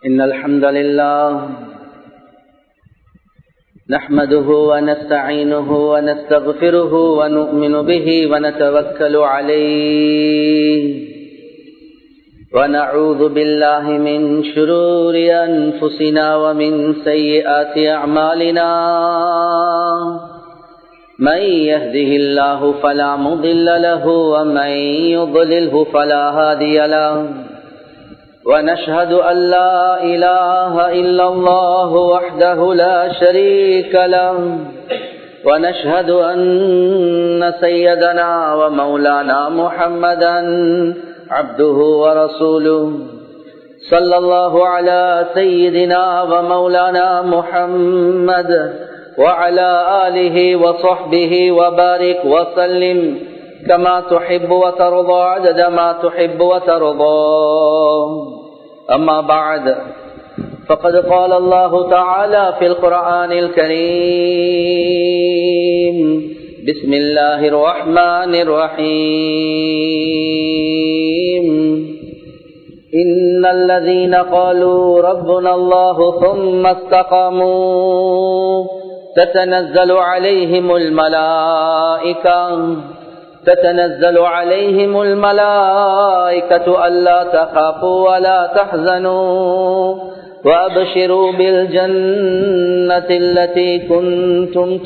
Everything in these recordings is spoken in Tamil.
إن الحمد لله نحمده ونستعينه ونستغفره ونؤمن به ونتوكل عليه ونعوذ بالله من شرور أنفسنا ومن سيئات أعمالنا من يهده الله فلا مضل له ومن يضلله فلا هادي له ونشهد أن لا إله إلا الله وحده لا شريك له ونشهد أن سيدنا ومولانا محمدا عبده ورسوله صلى الله على سيدنا ومولانا محمد وعلى آله وصحبه وبارك وسلم كما تحب وترضى عدد ما تحب وترضى أما بعد فقد قال الله تعالى في القرآن الكريم بسم الله الرحمن الرحيم إن الذين قالوا ربنا الله ثم استقاموا تتنزل عليهم الملائكة تتنزل عليهم الملائكة ألا تخافوا ولا تحزنوا وأبشروا بالجنة التي كنتم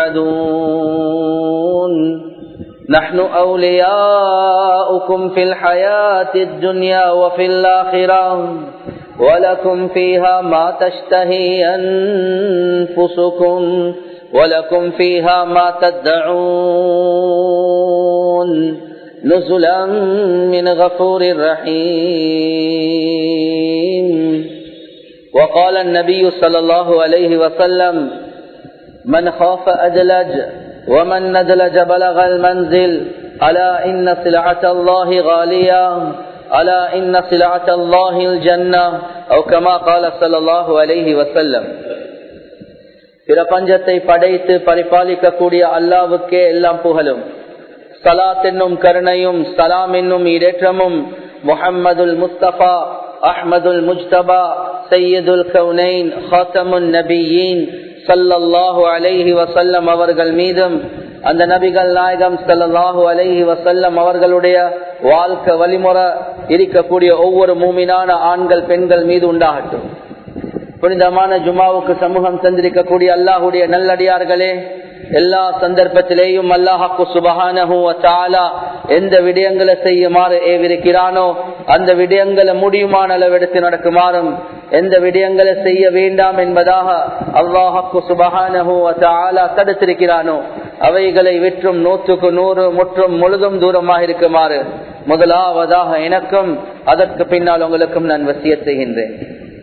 توعدون نحن أولياؤكم في الحياة الدنيا وفي الآخرة ولكم فيها ما تشتهي أنفسكم ولكم فيها ما تدعون نزلا من غفور رحيم وقال النبي صلى الله عليه وسلم من خاف أدلج ومن ندلج بلغ المنزل ألا إن سلعة الله غالية ألا إن سلعة الله الجنة أو كما قال صلى الله عليه وسلم பிரபஞ்சத்தை படைத்து பரிபாலிக்கக்கூடிய அல்லாவுக்கே எல்லாம் புகழும் சலாத் என்னும் கருணையும் சலாம் என்னும் இடேற்றமும் முஹம்மதுல் முஸ்தபா அஹ்மதுல் முஜ்தபா சையதுல் கவுனைன் ஹாத்தமுன் நபியின் சல்லல்லாஹு அலைஹி வசல்லம் அவர்கள் மீதும் அந்த நபிகள் நாயகம் சல்லாஹு அலைஹி வசல்லம் அவர்களுடைய வாழ்க்கை வழிமுறை இருக்கக்கூடிய ஒவ்வொரு மூமினான ஆண்கள் பெண்கள் மீது உண்டாகட்டும் புனிதமான ஜுமாவுக்கு சமூகம் தந்திருக்கக்கூடிய அல்லாஹுடைய நல்லடியார்களே எல்லா சந்தர்ப்பத்திலேயும் அல்லாஹாக்கு சுபகான எந்த விடயங்களை செய்யுமாறு ஏவிருக்கிறானோ அந்த விடயங்களை முடியுமான அளவெடுத்து நடக்குமாறும் எந்த விடயங்களை செய்ய வேண்டாம் என்பதாக அல்லாஹாக்கு சுபகான தடுத்திருக்கிறானோ அவைகளை விற்றும் நூற்றுக்கு நூறு முற்றும் முழுதும் தூரமாக இருக்குமாறு முதலாவதாக எனக்கும் அதற்கு பின்னால் உங்களுக்கும் நான் வசிய செய்கின்றேன்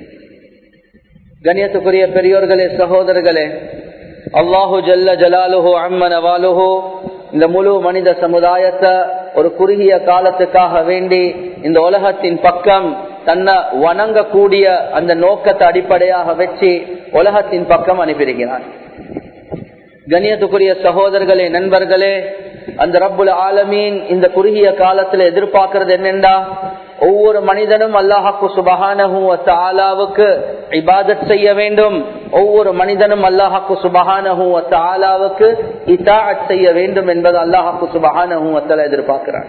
கணியத்துக்குரிய பெரியோர்களே சகோதரர்களே அல்லாஹு ஜல்ல ஜலாலுஹோ அம்மன் அவாலுஹோ இந்த முழு மனித சமுதாயத்தை ஒரு குறுகிய காலத்துக்காக வேண்டி இந்த உலகத்தின் பக்கம் தன்னை வணங்கக்கூடிய அந்த நோக்கத்தை அடிப்படையாக வச்சு உலகத்தின் பக்கம் அனுப்பியிருக்கிறான் கண்ணியத்துக்குரிய சகோதரர்களே நண்பர்களே அந்த ரப்புல ஆலமீன் இந்த குறுகிய காலத்துல எதிர்பார்க்கறது என்னென்றா ஒவ்வொரு மனிதனும் அல்லாஹாக்கு சுபகானவுக்கு இபாதத் செய்ய வேண்டும் ஒவ்வொரு மனிதனும் அல்லாஹாக்கு சுபகானவுக்கு இதாத் செய்ய வேண்டும் என்பது அல்லாஹாக்கு சுபகானவுல எதிர்பார்க்கிறான்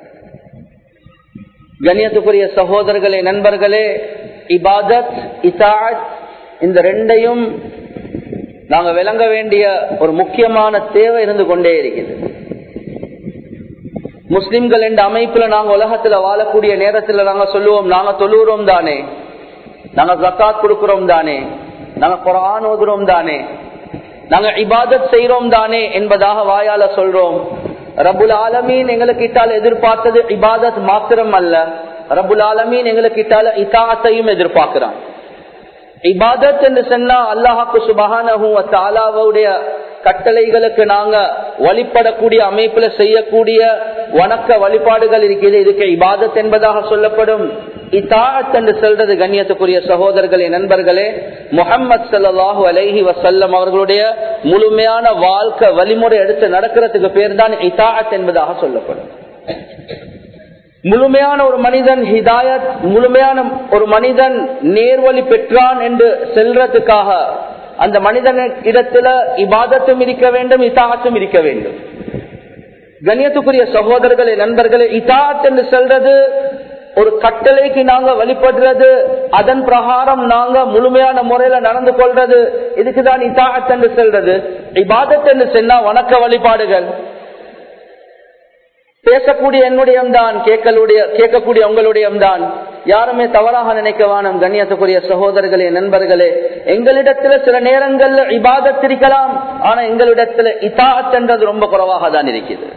கண்ணியத்துக்குரிய சகோதரர்களே நண்பர்களே இபாதத் இதாத் இந்த ரெண்டையும் நாங்க விளங்க வேண்டிய ஒரு முக்கியமான தேவை இருந்து கொண்டே இருக்குது முஸ்லிம்கள் என்ற அமைப்புல நாங்க உலகத்துல வாழக்கூடிய நேரத்துல நாங்க சொல்லுவோம் நாங்க தொழுகிறோம் தானே நாங்க ஜக்காத் கொடுக்கிறோம் தானே நாங்க குரான் ஓதுறோம் தானே நாங்க இபாதத் செய்யறோம் தானே என்பதாக வாயால சொல்றோம் ரபுல் ஆலமீன் எங்களுக்கு இட்டால எதிர்பார்த்தது இபாதத் மாத்திரம் அல்ல ரபுல் ஆலமீன் எங்களுக்கு இட்டால இதாத்தையும் எதிர்பார்க்கிறான் இபாதத் என்று சொன்னா அல்லாஹாக்கு சுபகானுடைய கட்டளைகளுக்கு நாங்க வழிபடக்கூடிய அமைப்புல செய்யக்கூடிய வணக்க வழிபாடுகள் இருக்கிறது இதுக்கு இபாதத் என்பதாக சொல்லப்படும் இத்தாத் என்று சொல்றது கண்ணியத்துக்குரிய சகோதரர்களே நண்பர்களே முகம்மது சல்லாஹூ அலைஹி வசல்லம் அவர்களுடைய முழுமையான வாழ்க்கை வழிமுறை எடுத்து நடக்கிறதுக்கு பேர் தான் இத்தாத் என்பதாக சொல்லப்படும் முழுமையான ஒரு மனிதன் ஹிதாயத் முழுமையான ஒரு மனிதன் நேர்வழி பெற்றான் என்று செல்றதுக்காக அந்த மனிதன் இடத்துல இபாதத்தும் இருக்க வேண்டும் இதாத்தும் இருக்க வேண்டும் கண்ணியத்துக்குரிய சகோதரர்களே நண்பர்களே இதாத் என்று செல்றது ஒரு கட்டளைக்கு நாங்க வழிபடுறது அதன் பிரகாரம் நாங்க முழுமையான முறையில நடந்து கொள்றது இதுக்குதான் இதாத் என்று செல்றது இபாதத் என்று சொன்னா வணக்க வழிபாடுகள் பேசக்கூடிய என்னுடையம் தான் கேட்கலுடைய கேட்கக்கூடிய உங்களுடையம் தான் யாருமே தவறாக நினைக்க வேணும் கண்ணியத்துக்குரிய சகோதரர்களே நண்பர்களே எங்களிடத்துல சில நேரங்கள்ல இபாதத் இருக்கலாம் ஆனா எங்களிடத்துல இதாத் என்றது ரொம்ப குறைவாக தான் இருக்குது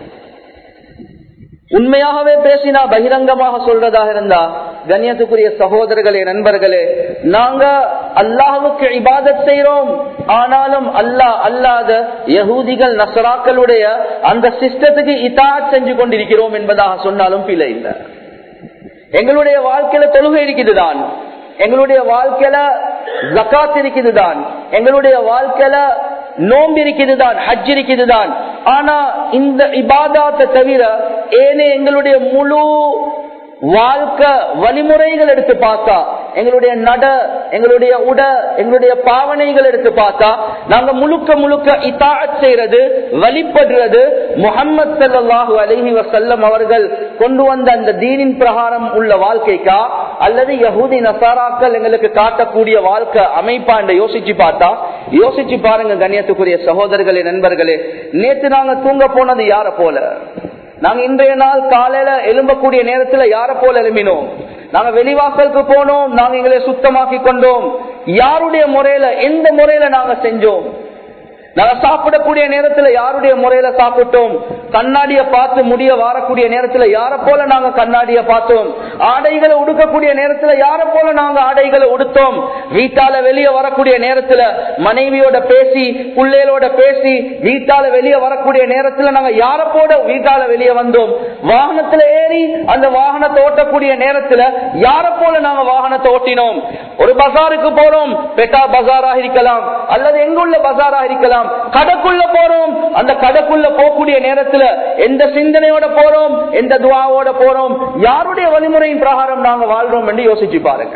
உண்மையாகவே பேசினா பகிரங்கமாக சொல்றதாக இருந்தா கண்ணியத்துக்குரிய சகோதரர்களே நண்பர்களே நாங்க அல்லாஹுக்கு இபாதத் செய்யறோம் ஆனாலும் அல்லாஹ் அல்லாத யகூதிகள் நசராக்களுடைய அந்த சிஸ்டத்துக்கு இதாத் செஞ்சு கொண்டிருக்கிறோம் என்பதாக சொன்னாலும் பிழை இல்லை எங்களுடைய வாழ்க்கையில தொழுகை இருக்குதுதான் எங்களுடைய வாழ்க்கையில ஜக்காத் இருக்குதுதான் எங்களுடைய வாழ்க்கையில நோம்பு இருக்குதுதான் ஹஜ் இருக்குதுதான் ஆனா இந்த இபாதாத்தை தவிர ஏனே எங்களுடைய முழு வாழ்க்கை வழிமுறைகள் எடுத்து பார்த்தா எங்களுடைய நட எங்களுடைய உட எங்களுடைய பாவனைகள் எடுத்து பார்த்தா நாங்க முழுக்க முழுக்க இத்தாட் செய்யறது வழிபடுறது முகமது சல்லாஹூ அலஹி வசல்லம் அவர்கள் கொண்டு வந்த அந்த தீனின் பிரகாரம் உள்ள வாழ்க்கைக்கா அல்லது யகுதி நசாராக்கள் எங்களுக்கு காட்டக்கூடிய வாழ்க்கை அமைப்பா என்று யோசிச்சு பார்த்தா யோசிச்சு பாருங்க கண்ணியத்துக்குரிய சகோதரர்களே நண்பர்களே நேற்று நாங்க தூங்க போனது யார போல நாங்க இன்றைய நாள் காலையில எழும்பக்கூடிய நேரத்துல யார போல எழும்பினோம் நாங்க வெளிவாசலுக்கு போனோம் நாங்க எங்களை சுத்தமாக்கி கொண்டோம் யாருடைய முறையில எந்த முறையில நாங்க செஞ்சோம் நாங்க சாப்பிடக்கூடிய நேரத்துல யாருடைய முறையில சாப்பிட்டோம் கண்ணாடிய பார்த்து முடிய வாரக்கூடிய நேரத்துல யார போல நாங்க கண்ணாடிய பார்த்தோம் ஆடைகளை உடுக்கக்கூடிய நேரத்துல யார போல நாங்க ஆடைகளை உடுத்தோம் வீட்டால வெளியே வரக்கூடிய நேரத்துல மனைவியோட பேசி பிள்ளைகளோட பேசி வீட்டால வெளியே வரக்கூடிய நேரத்துல நாங்க யார போட வீட்டால வெளியே வந்தோம் வாகனத்துல ஏறி அந்த வாகனத்தை ஓட்டக்கூடிய நேரத்துல யார போல நாங்க வாகனத்தை ஓட்டினோம் ஒரு பசாருக்கு போறோம் பெட்டா பசாரா இருக்கலாம் அல்லது எங்குள்ள பசாரா இருக்கலாம் கடைக்குள்ள போறோம் அந்த கடைக்குள்ள போகக்கூடிய நேரத்துல எந்த சிந்தனையோட போறோம் எந்த துவாவோட போறோம் யாருடைய வழிமுறையின் பிரகாரம் நாங்க வாழ்றோம் என்று யோசிச்சு பாருங்க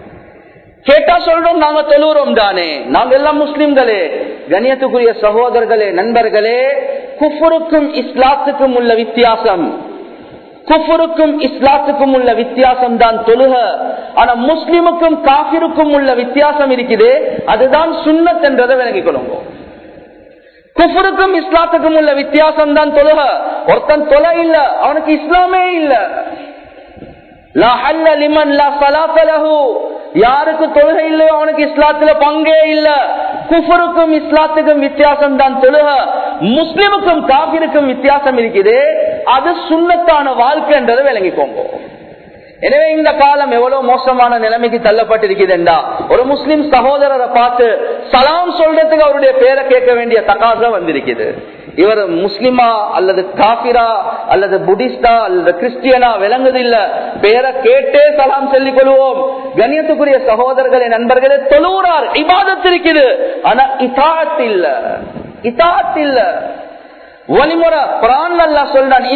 கேட்டா சொல்றோம் நாங்க தொழுறோம் தானே நாங்க எல்லாம் முஸ்லிம்களே கணியத்துக்குரிய சகோதரர்களே நண்பர்களே குஃபருக்கும் இஸ்லாத்துக்கும் உள்ள வித்தியாசம் குஃபருக்கும் இஸ்லாத்துக்கும் உள்ள வித்தியாசம் தான் தொழுக ஆனா முஸ்லிமுக்கும் காபிருக்கும் உள்ள வித்தியாசம் இருக்குது அதுதான் சுண்ணத் என்றதை விளங்கிக் கொள்ளுங்க குஃபருக்கும் இஸ்லாத்துக்கும் உள்ள வித்தியாசம் தான் தொழுக ஒருத்தன் தொலை இல்ல அவனுக்கு இஸ்லாமே இல்ல யாருக்கு தொழுகை இல்லையோ அவனுக்கு இஸ்லாத்துல பங்கே இல்ல குஃபருக்கும் இஸ்லாத்துக்கும் வித்தியாசம் தான் தொழுக முஸ்லிமுக்கும் காபிருக்கும் வித்தியாசம் இருக்குது அது சுண்ணத்தான வாழ்க்கைன்றதை விளங்கிக்கோங்க எனவே இந்த காலம் எவ்வளவு மோசமான நிலைமைக்கு தள்ளப்பட்டிருக்குதுண்டா ஒரு முஸ்லிம் சகோதரரை பார்த்து சலாம் சொல்றதுக்கு அவருடைய பேரை கேட்க வேண்டிய தகாசம் வந்திருக்குது இவர் முஸ்லிமா அல்லது காபிரா அல்லது புடிஸ்டா அல்லது கிறிஸ்டியனா விளங்குது இல்ல பேரை கேட்டே சலாம் சொல்லிக் கொள்வோம் கண்ணியத்துக்குரிய சகோதரர்களே நண்பர்களே தொழுகிறார் இபாதத் இருக்குது ஆனா இதாத் இல்ல இதாத் இல்ல வழிமுறை குரான் அல்லா சொல்றான்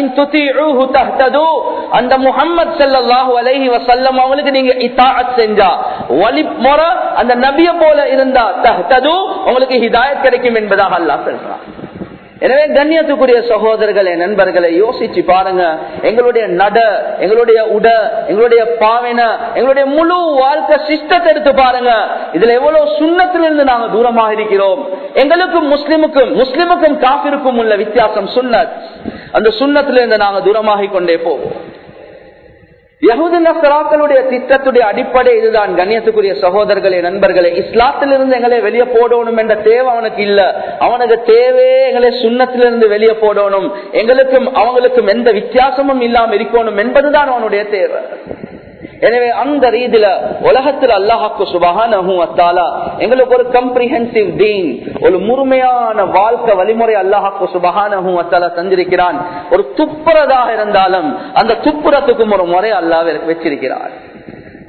அந்த முகமது சல்லாஹூ அலஹி வசல்லம் அவங்களுக்கு நீங்க இத்தாத் செஞ்சா வழிமுறை அந்த நபிய போல இருந்தா தஹ்தது உங்களுக்கு ஹிதாயத் கிடைக்கும் என்பதாக அல்லா சொல்றான் எனவே கண்ணியத்துக்குரிய சகோதரர்களே நண்பர்களை யோசிச்சு பாருங்க எங்களுடைய நட எங்களுடைய உட எங்களுடைய பாவன எங்களுடைய முழு வாழ்க்கை சிஸ்டத்தை எடுத்து பாருங்க இதுல எவ்வளவு சுண்ணத்திலிருந்து நாங்க தூரமாக இருக்கிறோம் எங்களுக்கும் முஸ்லிமுக்கும் முஸ்லிமுக்கும் காப்பிற்கும் உள்ள வித்தியாசம் சுண்ணத் அந்த சுண்ணத்திலிருந்து நாங்க தூரமாகி கொண்டே போவோம் யகுது நசராக்களுடைய திட்டத்துடைய அடிப்படை இதுதான் கண்ணியத்துக்குரிய சகோதரர்களே நண்பர்களே இஸ்லாத்திலிருந்து எங்களை வெளியே போடணும் என்ற தேவை அவனுக்கு இல்ல அவனுக்கு தேவையே எங்களை சுண்ணத்திலிருந்து வெளியே போடணும் எங்களுக்கும் அவங்களுக்கும் எந்த வித்தியாசமும் இல்லாம இருக்கணும் என்பதுதான் அவனுடைய தேவை எனவே அந்த ரீதியில உலகத்தில் அல்லாஹாக்கு சுபகான எங்களுக்கு ஒரு கம்ப்ரிஹென்சிவ் தீன் ஒரு முழுமையான வாழ்க்கை வழிமுறை அல்லாஹாக்கு சுபகான தந்திருக்கிறான் ஒரு துப்புரதாக இருந்தாலும் அந்த துப்புரத்துக்கும் ஒரு முறை அல்லாஹ் வச்சிருக்கிறார்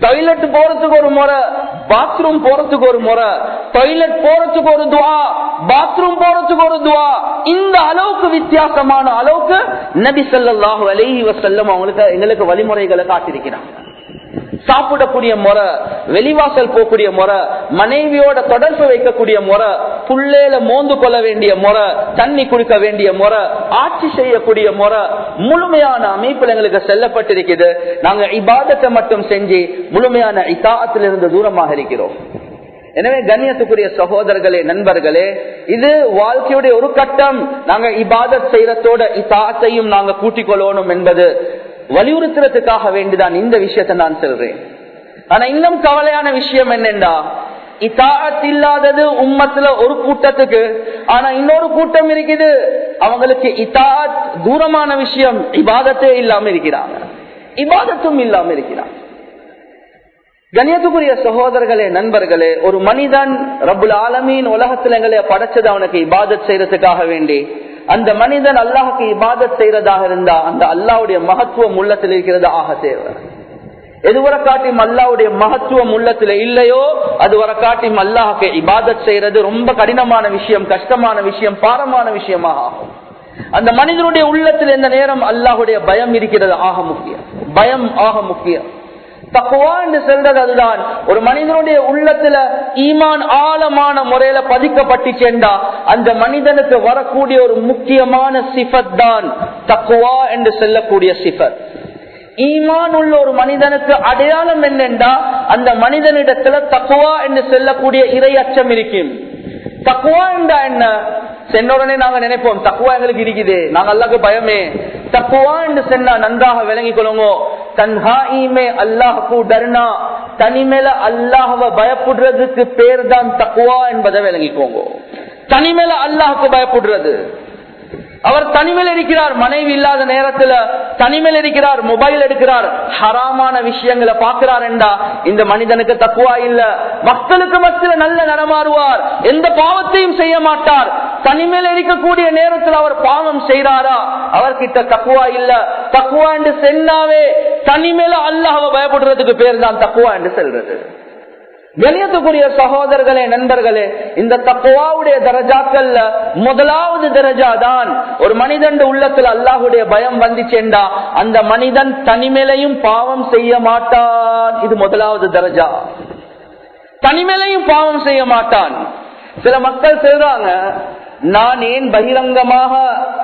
டாய்லெட் போறதுக்கு ஒரு முறை பாத்ரூம் போறதுக்கு ஒரு முறை டாய்லெட் போறதுக்கு ஒரு துவா பாத்ரூம் போறதுக்கு ஒரு துவா இந்த அளவுக்கு வித்தியாசமான அளவுக்கு நபி ஸல்லல்லாஹு அலைஹி வஸல்லம் அவங்களுக்கு எங்களுக்கு வழிமுறைகளை காட்டியிருக்கிறாங்க சாப்பிடக்கூடிய முறை வெளிவாசல் போகக்கூடிய முறை மனைவியோட தொடர்பு வைக்கக்கூடிய முறை புள்ளேல மோந்து கொள்ள வேண்டிய முறை தண்ணி குடிக்க வேண்டிய முறை ஆட்சி செய்யக்கூடிய முறை முழுமையான அமைப்பில் எங்களுக்கு செல்லப்பட்டிருக்குது நாங்க இபாதத்தை மட்டும் செஞ்சு முழுமையான இத்தாத்திலிருந்து தூரமாக இருக்கிறோம் எனவே கண்ணியத்துக்குரிய சகோதரர்களே நண்பர்களே இது வாழ்க்கையுடைய ஒரு கட்டம் நாங்க இபாதத் செய்யறதோட இத்தாத்தையும் நாங்க கூட்டிக் கொள்ளணும் என்பது வலியுறுத்துறதுக்காக வேண்டிதான் இந்த விஷயத்தை நான் சொல்றேன் ஆனா இன்னும் கவலையான விஷயம் என்னென்றா இத்தாத் இல்லாதது உம்மத்துல ஒரு கூட்டத்துக்கு ஆனா இன்னொரு கூட்டம் இருக்குது அவங்களுக்கு இத்தாத் தூரமான விஷயம் இபாதத்தே இல்லாம இருக்கிறாங்க இபாதத்தும் இல்லாம இருக்கிறாங்க கணியத்துக்குரிய சகோதரர்களே நண்பர்களே ஒரு மனிதன் ரபுல் ஆலமீன் உலகத்துல எங்களை படைச்சது அவனுக்கு இபாதத் செய்யறதுக்காக வேண்டி அந்த மனிதன் அல்லாஹுக்கு இபாதத் செய்யறதாக இருந்தா அந்த அல்லாவுடைய மகத்துவம் உள்ளத்தில் இருக்கிறது ஆக தேவை எதுவரை காட்டியும் அல்லாவுடைய மகத்துவம் உள்ளத்துல இல்லையோ அது வர காட்டியும் அல்லாஹுக்கு இபாதத் செய்யறது ரொம்ப கடினமான விஷயம் கஷ்டமான விஷயம் பாரமான விஷயமாக ஆகும் அந்த மனிதனுடைய உள்ளத்தில் எந்த நேரம் அல்லாஹுடைய பயம் இருக்கிறது ஆக முக்கியம் பயம் ஆக முக்கியம் தக்குவா என்று சொல்றது அதுதான் ஒரு மனிதனுடைய உள்ளத்துல ஈமான் ஆழமான முறையில பதிக்கப்பட்டுச்சேண்டா அந்த மனிதனுக்கு வரக்கூடிய ஒரு முக்கியமான சிஃபத் தான் தக்குவா என்று சொல்லக்கூடிய சிஃபத் ஈமான் உள்ள ஒரு மனிதனுக்கு அடையாளம் என்னென்றா அந்த மனிதனிடத்துல தக்குவா என்று சொல்லக்கூடிய இறை அச்சம் இருக்கும் தக்குவா என்றா என்ன சென்ன உடனே நாங்க நினைப்போம் தக்குவா எங்களுக்கு இருக்குது நாங்க அல்லாக்கு பயமே தக்குவா என்று சென்னா நன்றாக விளங்கிக் கொள்ளுங்க தன்ஹாயிமே அல்லாஹு டர்னா தனிமேல அல்லாஹவ பயப்படுறதுக்கு பேர் தான் தக்குவா என்பதை விளங்கிக்கோங்க தனிமேல அல்லாஹுக்கு பயப்படுறது அவர் தனிமையில் இருக்கிறார் மனைவி இல்லாத நேரத்துல தனிமையில் இருக்கிறார் மொபைல் எடுக்கிறார் ஹராமான விஷயங்களை பார்க்கிறார் என்றா இந்த மனிதனுக்கு தக்குவா இல்ல மக்களுக்கு மத்தியில நல்ல நடமாறுவார் எந்த பாவத்தையும் செய்ய மாட்டார் தனிமையில் இருக்கக்கூடிய நேரத்தில் அவர் பாவம் செய்யறாரா அவர்கிட்ட தக்குவா இல்ல தக்குவா என்று சென்னாவே தனிமையில அல்லாஹ் பயப்படுறதுக்கு பேர் தான் தக்குவா என்று செல்றது கணியத்துக்குரிய சகோதரர்களே நண்பர்களே இந்த தக்குவாவுடைய தரஜாக்கள்ல முதலாவது தரஜா தான் ஒரு மனிதன் உள்ளத்துல அல்லாஹுடைய பயம் வந்துச்சேண்டா அந்த மனிதன் தனிமேலையும் பாவம் செய்ய மாட்டான் இது முதலாவது தரஜா தனிமேலையும் பாவம் செய்ய மாட்டான் சில மக்கள் சொல்றாங்க நான் ஏன் பகிரங்கமாக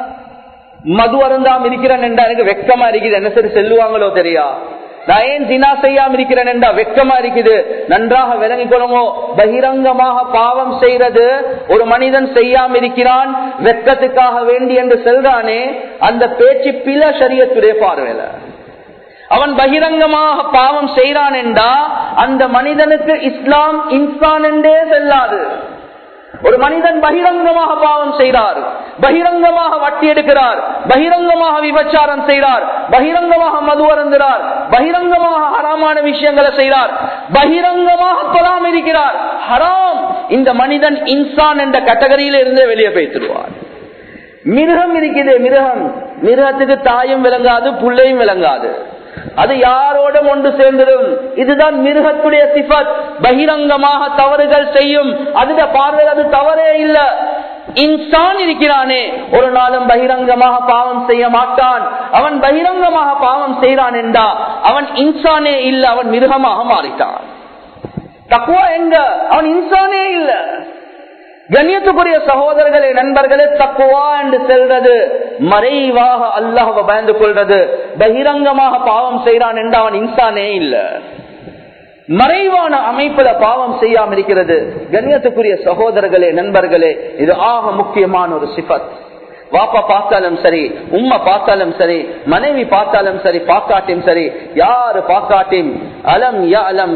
மது அருந்தாம இருக்கிறேன் என்றா எனக்கு வெக்கமா இருக்குது என்ன சரி செல்லுவாங்களோ தெரியா நான் ஏன் தினா செய்யாம இருக்கிறேன் என்றா வெக்கமா இருக்குது நன்றாக விளங்கிக் கொள்ளுமோ பகிரங்கமாக பாவம் செய்யறது ஒரு மனிதன் செய்யாம இருக்கிறான் வெக்கத்துக்காக வேண்டி என்று செல்றானே அந்த பேச்சு பில சரியத்துடைய பார்வையில அவன் பகிரங்கமாக பாவம் செய்யறான் என்றா அந்த மனிதனுக்கு இஸ்லாம் இன்சான் என்றே செல்லாது ஒரு மனிதன் பகிரங்கமாக பாவம் செய்கிறார் பகிரங்கமாக வட்டி எடுக்கிறார் பகிரங்கமாக விபச்சாரம் செய்கிறார் பகிரங்கமாக மது அருந்துகிறார் பகிரங்கமாக ஹராமான விஷயங்களை செய்கிறார் பகிரங்கமாக தொழாம இருக்கிறார் ஹராம் இந்த மனிதன் இன்சான் என்ற கேட்டகரியில இருந்தே வெளியே பேசிடுவார் மிருகம் இருக்குது மிருகம் மிருகத்துக்கு தாயும் விளங்காது புள்ளையும் விளங்காது அது யாரோடும் ஒன்று சேர்ந்திடும் இதுதான் மிருகத்துடைய சிபத் பகிரங்கமாக தவறுகள் செய்யும் அதுட பார்வையில் அது தவறே இல்ல இன்சான் இருக்கிறானே ஒரு நாளும் பகிரங்கமாக பாவம் செய்ய மாட்டான் அவன் பகிரங்கமாக பாவம் செய்கிறான் என்றா அவன் இன்சானே இல்ல அவன் மிருகமாக மாறிட்டான் தக்குவா எங்க அவன் இன்சானே இல்ல கண்ணியத்துக்குரிய சகோதரர்களே நண்பர்களே தக்குவா என்று செல்றது மறைவாக அல்லாஹ பயந்து கொள்றது பகிரங்கமாக பாவம் செய்யறான் என்று அவன் இன்சானே இல்ல மறைவான அமைப்புல பாவம் செய்யாம இருக்கிறது கண்ணியத்துக்குரிய சகோதரர்களே நண்பர்களே இது ஆக முக்கியமான ஒரு சிபத் வாப்பா பார்த்தாலும் சரி உம்மா பார்த்தாலும் சரி மனைவி பார்த்தாலும் சரி பார்க்காட்டியும் சரி யாரு பார்க்காட்டியும் அலம் யா அலம்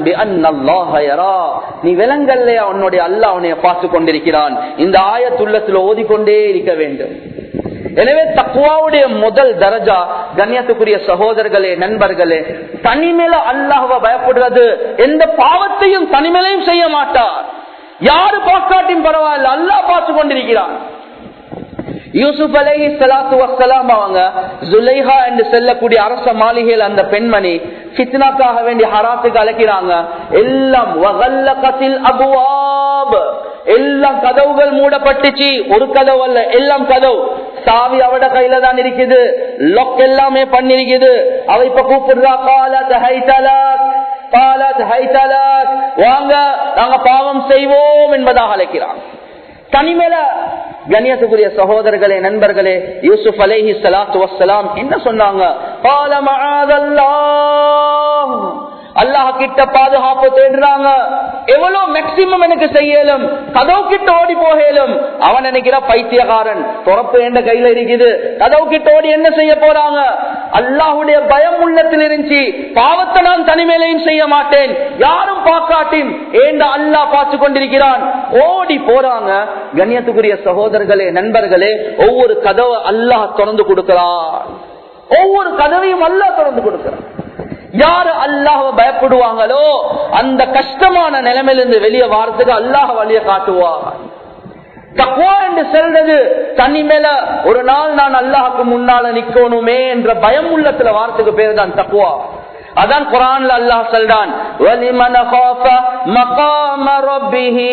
நீ விலங்கல்லையா உன்னுடைய அல்லாஹ் உன்னைய பார்த்து கொண்டிருக்கிறான் இந்த ஆயத்துள்ளத்துல ஓதிக்கொண்டே இருக்க வேண்டும் எனவே தக்குவாவுடைய முதல் தரஜா கண்ணியத்துக்குரிய சகோதரர்களே நண்பர்களே தனிமேல அல்லாஹ்வ பயப்படுறது எந்த பாவத்தையும் தனிமேலையும் செய்ய மாட்டார் யாரு பார்க்காட்டியும் பரவாயில்ல அல்லாஹ் பார்த்து கொண்டிருக்கிறான் யூசுப் அலைஹி ஸலாத்து வஸ்ஸலாம் அவங்க ஜுலைஹா என்று செல்லக்கூடிய அரச மாளிகையில் அந்த பெண்மணி ஃபித்னாக்காக வேண்டி ஹராத்துக்கு அழைக்கிறாங்க எல்லாம் வகல்லகத்தில் அபுவாப் எல்லாம் கதவுகள் மூடப்பட்டுச்சு ஒரு கதவு அல்ல எல்லாம் கதவு சாவி அவட கையில தான் இருக்குது லொக் எல்லாமே பண்ணிருக்குது அவ இப்ப கூப்பிடுறா காலத் ஹைதலாக் காலத் ஹைதலாக் வாங்க நாங்க பாவம் செய்வோம் என்பதாக அழைக்கிறான் தனிமேல கண்ணியத்துக்குரிய சகோதரர்களே நண்பர்களே யூசுப் அலேஹி சலாத்து வசலாம் என்ன சொன்னாங்க "கால மஆதல்லாஹ்." அல்லாஹ் கிட்ட பாதுகாப்பு தேடுறாங்க எவ்வளவு மேக்சிமம் எனக்கு செய்யலும் கதவு கிட்ட ஓடி போகலும் அவன் நினைக்கிற பைத்தியகாரன் துறப்பு என்ற கையில இருக்குது கதவு கிட்ட ஓடி என்ன செய்ய போறாங்க அல்லாஹுடைய பயம் உள்ளத்தில் இருந்துச்சு பாவத்தை நான் தனிமேலையும் செய்ய மாட்டேன் யாரும் பார்க்காட்டின் ஏண்ட அல்லாஹ் பார்த்து கொண்டிருக்கிறான் ஓடி போறாங்க கண்ணியத்துக்குரிய சகோதரர்களே நண்பர்களே ஒவ்வொரு கதவை அல்லாஹ் திறந்து கொடுக்கிறான் ஒவ்வொரு கதவையும் அல்லாஹ் திறந்து கொடுக்கிறான் யாரு அல்லாஹ் பயப்படுவாங்களோ அந்த கஷ்டமான நிலைமையிலிருந்து வெளியே வாரத்துக்கு அல்லாஹ் வழிய காட்டுவார் தக்குவா என்று செல்றது தனி மேல ஒரு நாள் நான் அல்லாஹுக்கு முன்னால நிக்கணுமே என்ற பயம் உள்ளத்துல வாரத்துக்கு பேர் தான் தக்குவா அதான் குரான்ல அல்லாஹ் சொல்றான் வலிமன காஃப மகாம ரப்பிஹி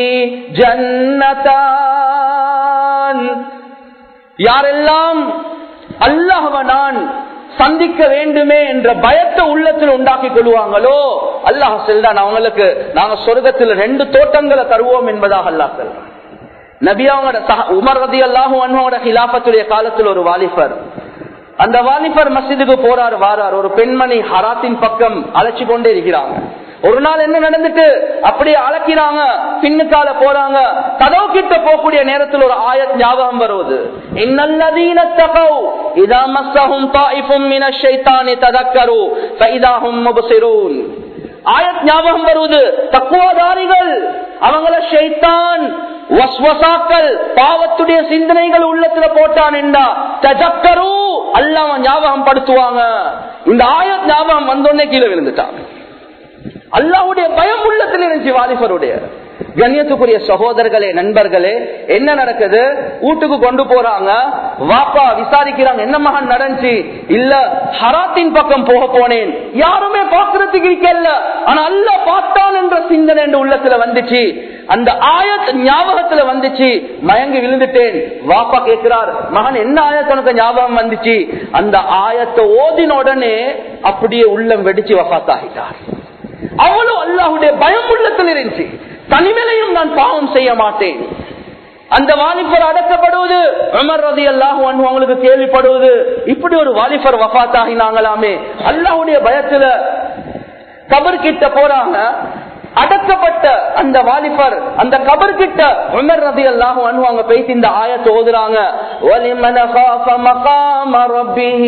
ஜன்னதான் யாரெல்லாம் அல்லாஹ்வ நான் சந்திக்க வேண்டுமே என்ற பயத்தை உள்ளத்தில் உண்டாக்கி கொள்வாங்களோ அல்லாஹ் செல்தான் அவங்களுக்கு நாங்க சொர்க்கத்தில் ரெண்டு தோட்டங்களை தருவோம் என்பதாக அல்லாஹ் சொல்றான் நபி அவங்களோட சஹ- உமர் ரதி அல்லாஹுவோட ஹிலாபத்துடைய காலத்தில் ஒரு வாலிபர் அந்த வாலிபர் மஸ்ஜிதுக்கு போறார் வாரார் ஒரு பெண்மணி ஹராத்தின் பக்கம் அழைச்சு கொண்டே இருக்கிறாங்க ஒரு நாள் என்ன நடந்துட்டு அப்படியே அழைக்கிறாங்க பின்னுக்கால போறாங்க கதவு கிட்ட போகக்கூடிய நேரத்தில் ஒரு ஆயத் ஞாபகம் வருவது இன்னல்லதீன தகவ் இதா மஸ்ஸஹும் தாயிஃபும் மினஷ் ஷைத்தானி ததக்கரு ஃபைதாஹும் முப்சிரூன் ஆயத் ஞாபகம் வருவது தக்குவதாரிகள் அவங்கள ஷைத்தான் வஸ்வசாக்கள் பாவத்துடைய சிந்தனைகள் உள்ளத்துல போட்டான் என்றா தஜக்கரு அல்லாம ஞாபகம் படுத்துவாங்க இந்த ஆயத் ஞாபகம் வந்தோடனே கீழே விழுந்துட்டாங்க அல்லாஹ்வுடைய பயம் உள்ளத்தில் இருந்துச்சு வாலிபருடைய கண்ணியத்துக்குரிய சகோதரர்களே நண்பர்களே என்ன நடக்குது வீட்டுக்கு கொண்டு போறாங்க வாப்பா விசாரிக்கிறாங்க என்ன மகன் நடந்துச்சு இல்ல ஹராத்தின் பக்கம் போக போனேன் யாருமே பாக்குறதுக்கு இருக்கல ஆனா அல்ல பார்த்தான் என்ற சிந்தனை என்ற உள்ளத்துல வந்துச்சு அந்த ஆயத் ஞாபகத்துல வந்துச்சு மயங்கி விழுந்துட்டேன் வாப்பா கேட்கிறார் மகன் என்ன ஆயத்து உனக்கு ஞாபகம் வந்துச்சு அந்த ஆயத்தை ஓதின உடனே அப்படியே உள்ளம் வெடிச்சு வஃத்தாகிட்டார் அவ்வளவு அல்லாஹுடைய பயம் உள்ளத்தில் இருந்துச்சு தனிமையிலையும் நான் பாவம் செய்ய மாட்டேன் அந்த வாலிபர் அடக்கப்படுவது உமர் ரதி அல்லாஹ் அவங்களுக்கு கேள்விப்படுவது இப்படி ஒரு வாலிபர் வஃத்தாகினாங்களாமே அல்லாஹுடைய பயத்துல கபர் கிட்ட போறாங்க அடக்கப்பட்ட அந்த வாலிபர் அந்த கபர் கிட்ட உமர் ரதி அல்லாஹ் அங்க பேசி இந்த ஆயத்தை ஓதுறாங்க وَلِمَنْ خَافَ مَقَامَ رَبِّهِ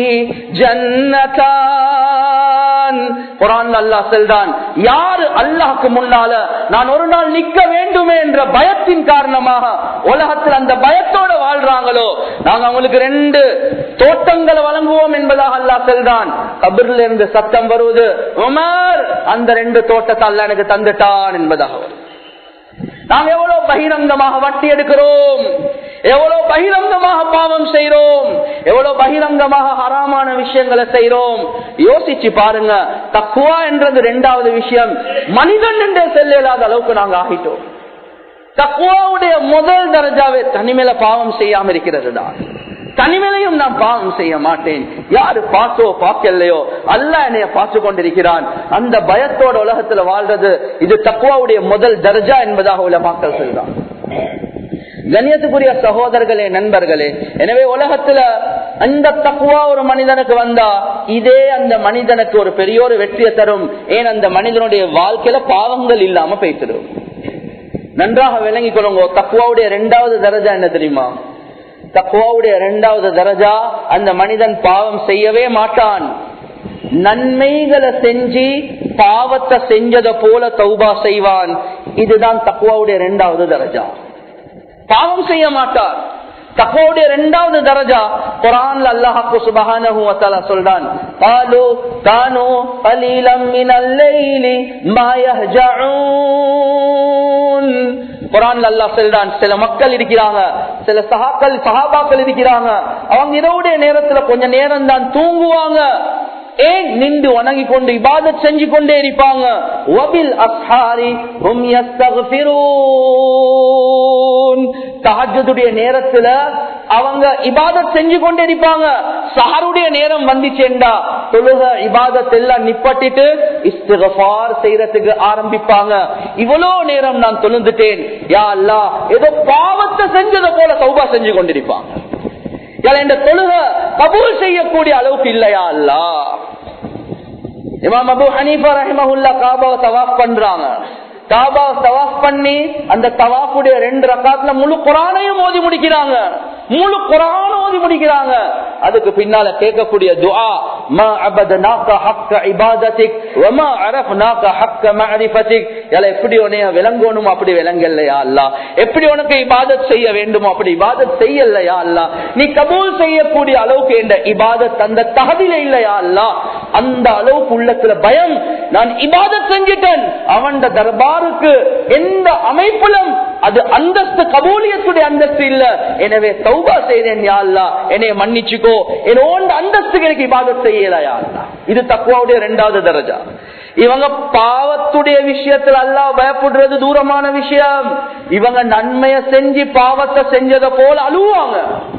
جَنَّتَانِ குரான் அல்லாஹ் செல்றான் யார் அல்லாஹ்க்கு முன்னால நான் ஒரு நாள் நிக்க வேண்டுமே என்ற பயத்தின் காரணமாக உலகத்தில் அந்த பயத்தோட வாழ்றாங்களோ நாங்க அவங்களுக்கு ரெண்டு தோட்டங்களை வழங்குவோம் என்பதாக அல்லாஹ் செல்றான் கபர்ல இருந்து சத்தம் வருவது உமர் அந்த ரெண்டு தோட்டத்தை அல்லாஹ் எனக்கு தந்துட்டான் என்பதாக வரும். நாங்க எவ்வளவு பகிரங்கமாக வட்டி எடுக்கிறோம் எவ்வளவு பகிரங்கமாக பாவம் செய்யறோம் எவ்வளவு பகிரங்கமாக ஹராமான விஷயங்களை செய்யறோம் யோசிச்சு பாருங்க தக்குவா என்றது ரெண்டாவது விஷயம் மனிதன் என்றே செல்ல இல்லாத அளவுக்கு நாங்க ஆகிட்டோம் தக்குவாவுடைய முதல் தரஜாவே தனிமையில பாவம் செய்யாம இருக்கிறது தான் தனிமையிலையும் நான் பாவம் செய்ய மாட்டேன் யாரு பார்த்தோ பார்க்கலையோ அல்ல என்னைய பார்த்து கொண்டிருக்கிறான் அந்த பயத்தோட உலகத்துல வாழ்றது இது தக்குவாவுடைய முதல் தர்ஜா என்பதாக உள்ள மக்கள் சொல்றான் கண்ணியத்துக்குரிய சகோதரர்களே நண்பர்களே எனவே உலகத்துல அந்த தக்குவா ஒரு மனிதனுக்கு வந்தா இதே அந்த மனிதனுக்கு ஒரு பெரிய ஒரு வெற்றியை தரும் ஏன் அந்த மனிதனுடைய வாழ்க்கையில பாவங்கள் இல்லாம பேசிடும் நன்றாக விளங்கிக் கொள்ளுங்க தக்குவாவுடைய இரண்டாவது தரஜா என்ன தெரியுமா தக்குவாவுடைய இரண்டாவது தரஜா அந்த மனிதன் பாவம் செய்யவே மாட்டான் நன்மைகளை செஞ்சு பாவத்தை செஞ்சதை போல தௌபா செய்வான் இதுதான் தக்குவாவுடைய இரண்டாவது தரஜா பாவம் செய்ய மாட்டார் தக்குவாவுடைய இரண்டாவது தரஜா குரான்ல அல்லாஹாக்கு சுபஹானஹு வ தஆலா சொல்றான் قالوا كانوا قليلا من الليل ما يهجعون குரான்ல அல்லாஹ் சொல்றான் சில மக்கள் இருக்கிறாங்க சில சகாக்கள் சகாபாக்கள் இருக்கிறாங்க அவங்க இரவுடைய நேரத்துல கொஞ்ச நேரம் தான் தூங்குவாங்க ஏன் நின்று வணங்கி கொண்டு இபாதத் செஞ்சு கொண்டே இருப்பாங்க வபில் அஸ்ஹாரி ஹும் யஸ்தக்ஃபிரூன் தஹஜ்ஜுடைய நேரத்துல அவங்க இபாதத் செஞ்சு கொண்டே இருப்பாங்க சஹருடைய நேரம் வந்துச்சேண்டா தொழுக இபாதத் எல்லாம் நிப்பட்டிட்டு இஸ்திகஃபார் செய்யறதுக்கு ஆரம்பிப்பாங்க இவ்வளவு நேரம் நான் தொழுந்துட்டேன் யா அல்லாஹ் ஏதோ பாவத்தை செஞ்சதை போல சௌபா செஞ்சு கொண்டிருப்பாங்க இந்த தொழுக கபூல் செய்யக்கூடிய அளவுக்கு இல்லையா அல்லா இமாம் அபு ஹனீஃபா ரஹிமஹுல்லா காபாவை தவாஃப் பண்றாங்க காபாவை தவாஃப் பண்ணி அந்த தவாஃபுடைய ரெண்டு ரக்காத்துல முழு குரானையும் ஓதி முடிக்கிறாங்க முழு குரான் ஓதி முடிக்கிறாங்க அதுக்கு பின்னால கேட்கக்கூடிய துஆ மா அபதனாக ஹக்க இபாதத்திக் வமா அரஃப்னாக ஹக்க மஅரிஃபத்திக் எல எப்படி உன்னைய விளங்கணும் அப்படி விளங்கலையா அல்லா எப்படி உனக்கு இபாதத் செய்ய வேண்டுமோ அப்படி இபாதத் செய்யலையா அல்லா நீ கபூல் செய்யக்கூடிய அளவுக்கு என்ற இபாதத் அந்த தகதில இல்லையா அல்லா அந்த அளவுக்கு உள்ளத்துல பயம் நான் இபாதத் செஞ்சிட்டேன் அவன் தர்பாருக்கு எந்த அமைப்பிலும் அது அந்தஸ்து கபூலியத்துடைய அந்தஸ்து இல்ல எனவே சௌபா செய்தேன் யா அல்லா என்னைய மன்னிச்சுக்கோ என்னோட அந்தஸ்துக்கு எனக்கு இபாதத் செய்யலையா அல்லா இது தக்குவாவுடைய இரண்டாவது தரஜா இவங்க பாவத்துடைய விஷயத்துல அல்லா பயப்படுறது தூரமான விஷயம் இவங்க நன்மைய செஞ்சு பாவத்தை செஞ்சதை போல அழுவாங்க